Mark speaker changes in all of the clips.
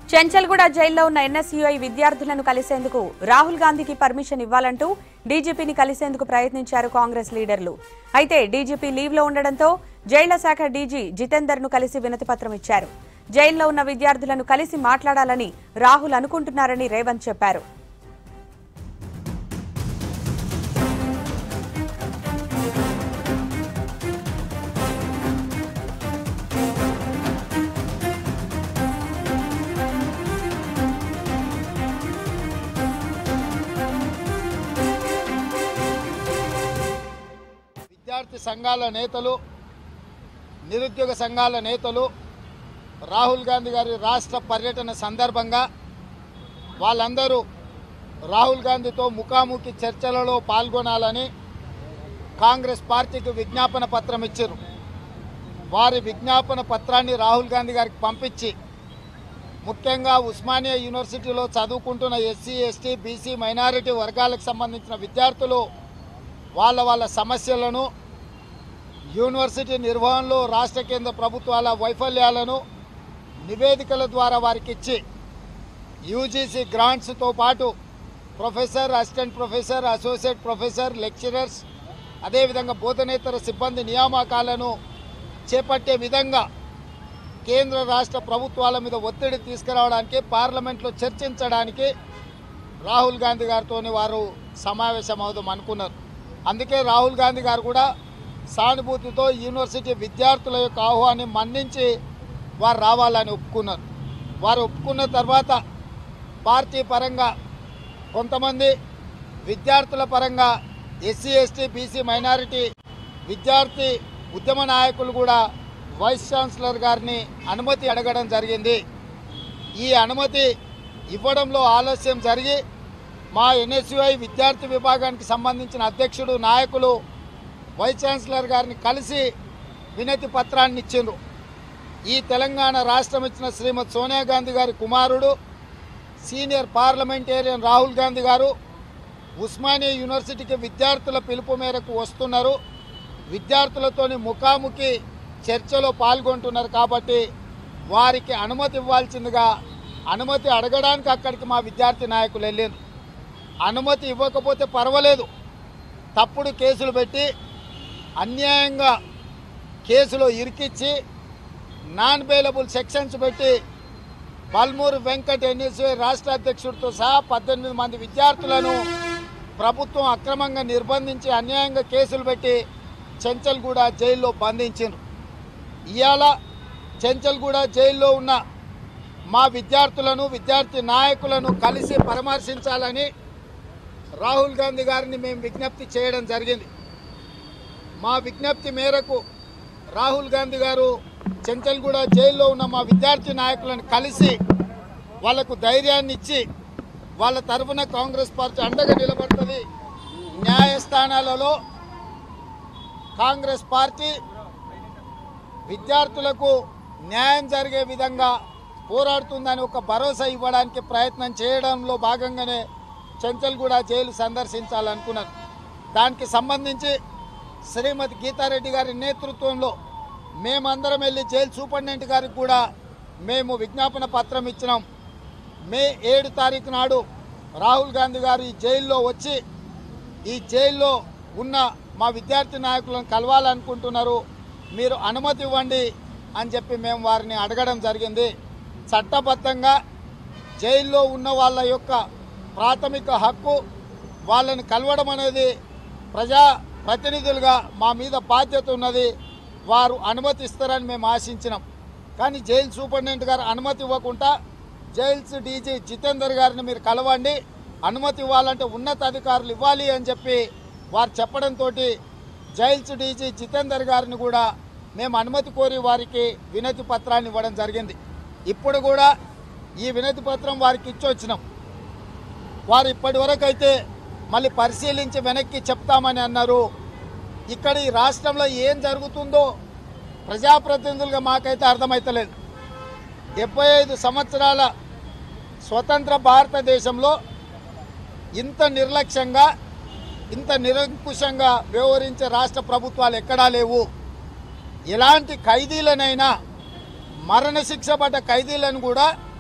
Speaker 1: చెంచల్గూడ జైల్లో ఉన్న ఎన్ఎస్యుఐ విద్యార్థులను కలిసేందుకు రాహుల్ గాంధీకి పర్మిషన్ ఇవ్వాలంటూ డీజీపీని కలిసేందుకు ప్రయత్నించారు కాంగ్రెస్ లీడర్లు అయితే డీజీపీ లీవ్లో ఉండడంతో జైళ్ల శాఖ డీజీ జితేందర్ ను కలిసి వినతిపత్రం ఇచ్చారు జైల్లో ఉన్న విద్యార్థులను కలిసి మాట్లాడాలని రాహుల్ అనుకుంటున్నారని రేవంత్ చెప్పారు
Speaker 2: విద్యార్థి సంఘాల నేతలు నిరుద్యోగ సంఘాల నేతలు రాహుల్ గాంధీ గారి రాష్ట్ర పర్యటన సందర్భంగా వాళ్ళందరూ రాహుల్ గాంధీతో ముఖాముఖి చర్చలలో పాల్గొనాలని కాంగ్రెస్ పార్టీకి విజ్ఞాపన పత్రం ఇచ్చారు వారి విజ్ఞాపన పత్రాన్ని రాహుల్ గాంధీ గారికి పంపించి ముఖ్యంగా ఉస్మానియా యూనివర్సిటీలో చదువుకుంటున్న ఎస్సీ ఎస్టీ బీసీ మైనారిటీ వర్గాలకు సంబంధించిన విద్యార్థులు వాళ్ళ వాళ్ళ సమస్యలను యూనివర్సిటీ నిర్వహణలో రాష్ట్ర కేంద్ర ప్రభుత్వాల వైఫల్యాలను నివేదికల ద్వారా వారికి ఇచ్చి యూజీసీ గ్రాంట్స్తో పాటు professor assistant professor associate professor lecturers అదేవిధంగా బోధనేతర సిబ్బంది నియామకాలను చేపట్టే విధంగా కేంద్ర రాష్ట్ర ప్రభుత్వాల మీద ఒత్తిడి తీసుకురావడానికి పార్లమెంట్లో చర్చించడానికి రాహుల్ గాంధీ గారితో వారు సమావేశం అవుదాం అనుకున్నారు అందుకే రాహుల్ గాంధీ గారు కూడా సానుభూతితో యూనివర్సిటీ విద్యార్థుల యొక్క ఆహ్వాన్ని మన్నించి వారు రావాలని ఒప్పుకున్నారు వారు ఒప్పుకున్న తర్వాత పార్టీ పరంగా కొంతమంది విద్యార్థుల పరంగా ఎస్సీ ఎస్టీ బీసీ మైనారిటీ విద్యార్థి ఉద్యమ నాయకులు కూడా వైస్ ఛాన్సలర్ గారిని అనుమతి అడగడం జరిగింది ఈ అనుమతి ఇవ్వడంలో ఆలస్యం జరిగి మా ఎన్ఎస్యుఐ విద్యార్థి విభాగానికి సంబంధించిన అధ్యక్షుడు నాయకులు వైస్ ఛాన్సలర్ గారిని కలిసి వినతి పత్రాన్ని ఇచ్చిండ్రు ఈ తెలంగాణ రాష్ట్రం ఇచ్చిన శ్రీమతి సోనియా గాంధీ గారి కుమారుడు సీనియర్ పార్లమెంటేరియన్ రాహుల్ గాంధీ గారు ఉస్మానియా యూనివర్సిటీకి విద్యార్థుల పిలుపు మేరకు వస్తున్నారు విద్యార్థులతోని ముఖాముఖి చర్చలో పాల్గొంటున్నారు కాబట్టి వారికి అనుమతి ఇవ్వాల్సిందిగా అనుమతి అడగడానికి అక్కడికి మా విద్యార్థి నాయకులు వెళ్ళారు అనుమతి ఇవ్వకపోతే పర్వాలేదు తప్పుడు కేసులు పెట్టి అన్యాయంగా కేసులో ఇరికిచ్చి నాన్ బెయిలబుల్ సెక్షన్స్ పెట్టి బల్మూరు వెంకట్ ఎన్ఎస్ఏ రాష్ట్ర అధ్యక్షుడితో సహా పద్దెనిమిది మంది విద్యార్థులను ప్రభుత్వం అక్రమంగా నిర్బంధించి అన్యాయంగా కేసులు పెట్టి చెంచల్గూడ జైల్లో బంధించారు ఇవాళ చెంచల్గూడ జైల్లో ఉన్న మా విద్యార్థులను విద్యార్థి నాయకులను కలిసి పరామర్శించాలని రాహుల్ గాంధీ గారిని మేము విజ్ఞప్తి చేయడం జరిగింది మా విజ్ఞప్తి మేరకు రాహుల్ గాంధీ గారు చెంచల్గూడ జైల్లో ఉన్న మా విద్యార్థి నాయకులను కలిసి వాళ్లకు ధైర్యాన్ని ఇచ్చి వాళ్ళ తరఫున కాంగ్రెస్ పార్టీ అండగా నిలబడుతుంది న్యాయస్థానాలలో కాంగ్రెస్ పార్టీ విద్యార్థులకు న్యాయం జరిగే విధంగా పోరాడుతుందని ఒక భరోసా ఇవ్వడానికి ప్రయత్నం చేయడంలో భాగంగానే చెంచల్గూడ జైలు సందర్శించాలనుకున్నారు దానికి సంబంధించి శ్రీమతి గీతారెడ్డి గారి నేతృత్వంలో మేమందరం వెళ్ళి జైలు సూపరింటెండెంట్ గారికి కూడా మేము విజ్ఞాపన పత్రం ఇచ్చినాం మే ఏడు తారీఖు నాడు రాహుల్ గాంధీ గారు ఈ జైల్లో వచ్చి ఈ జైల్లో ఉన్న మా విద్యార్థి నాయకులను కలవాలనుకుంటున్నారు మీరు అనుమతి ఇవ్వండి అని చెప్పి మేము వారిని అడగడం జరిగింది చట్టబద్ధంగా జైల్లో ఉన్న వాళ్ళ యొక్క ప్రాథమిక హక్కు వాళ్ళని కలవడం అనేది ప్రజా ప్రతినిధులుగా మా మీద బాధ్యత ఉన్నది వారు అనుమతిస్తారని మేము ఆశించినాం కానీ జైలు సూపరింటెండెంట్ గారు అనుమతి ఇవ్వకుండా జైల్స్ డీజీ జితేందర్ గారిని మీరు కలవండి అనుమతి ఇవ్వాలంటే ఉన్నతాధికారులు ఇవ్వాలి అని చెప్పి వారు చెప్పడంతో జైల్స్ డీజీ జితేందర్ గారిని కూడా మేము అనుమతి కోరి వారికి వినతి పత్రాన్ని ఇవ్వడం జరిగింది ఇప్పుడు కూడా ఈ వినతి పత్రం వారికి ఇచ్చొచ్చినాం వారు ఇప్పటి వరకు అయితే మళ్ళీ పరిశీలించి వెనక్కి చెప్తామని అన్నారు ఇక్కడ ఈ రాష్ట్రంలో ఏం జరుగుతుందో ప్రజాప్రతినిధులుగా మాకైతే అర్థమవుతలేదు డెబ్బై ఐదు సంవత్సరాల స్వతంత్ర భారతదేశంలో ఇంత నిర్లక్ష్యంగా ఇంత నిరంకుశంగా వ్యవహరించే రాష్ట్ర ప్రభుత్వాలు ఎక్కడా లేవు ఎలాంటి ఖైదీలనైనా మరణశిక్ష పడ్డ ఖైదీలను కూడా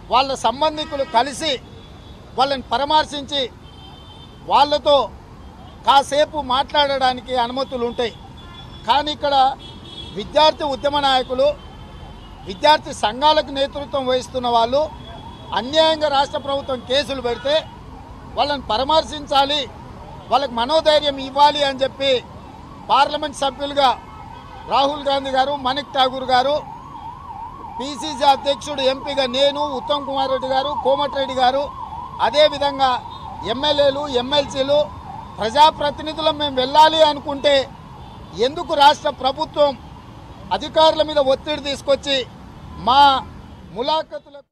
Speaker 2: వాళ్ళ సంబంధికులు కలిసి వాళ్ళని పరామర్శించి వాళ్ళతో కాసేపు మాట్లాడడానికి అనుమతులు ఉంటాయి కానీ ఇక్కడ విద్యార్థి ఉద్యమ నాయకులు విద్యార్థి సంఘాలకు నేతృత్వం వహిస్తున్న వాళ్ళు అన్యాయంగా రాష్ట్ర ప్రభుత్వం కేసులు పెడితే వాళ్ళని పరామర్శించాలి వాళ్ళకి మనోధైర్యం ఇవ్వాలి అని చెప్పి పార్లమెంట్ సభ్యులుగా రాహుల్ గాంధీ గారు మణిక్ ఠాగూర్ గారు పిసిసి అధ్యక్షుడు ఎంపీగా నేను ఉత్తమ్ కుమార్ రెడ్డి గారు కోమటిరెడ్డి గారు అదేవిధంగా ఎమ్మెల్యేలు ఎమ్మెల్సీలు ప్రజాప్రతినిధులం మేము వెళ్ళాలి అనుకుంటే ఎందుకు రాష్ట్ర ప్రభుత్వం అధికారుల మీద ఒత్తిడి తీసుకొచ్చి మా ములాఖతులకు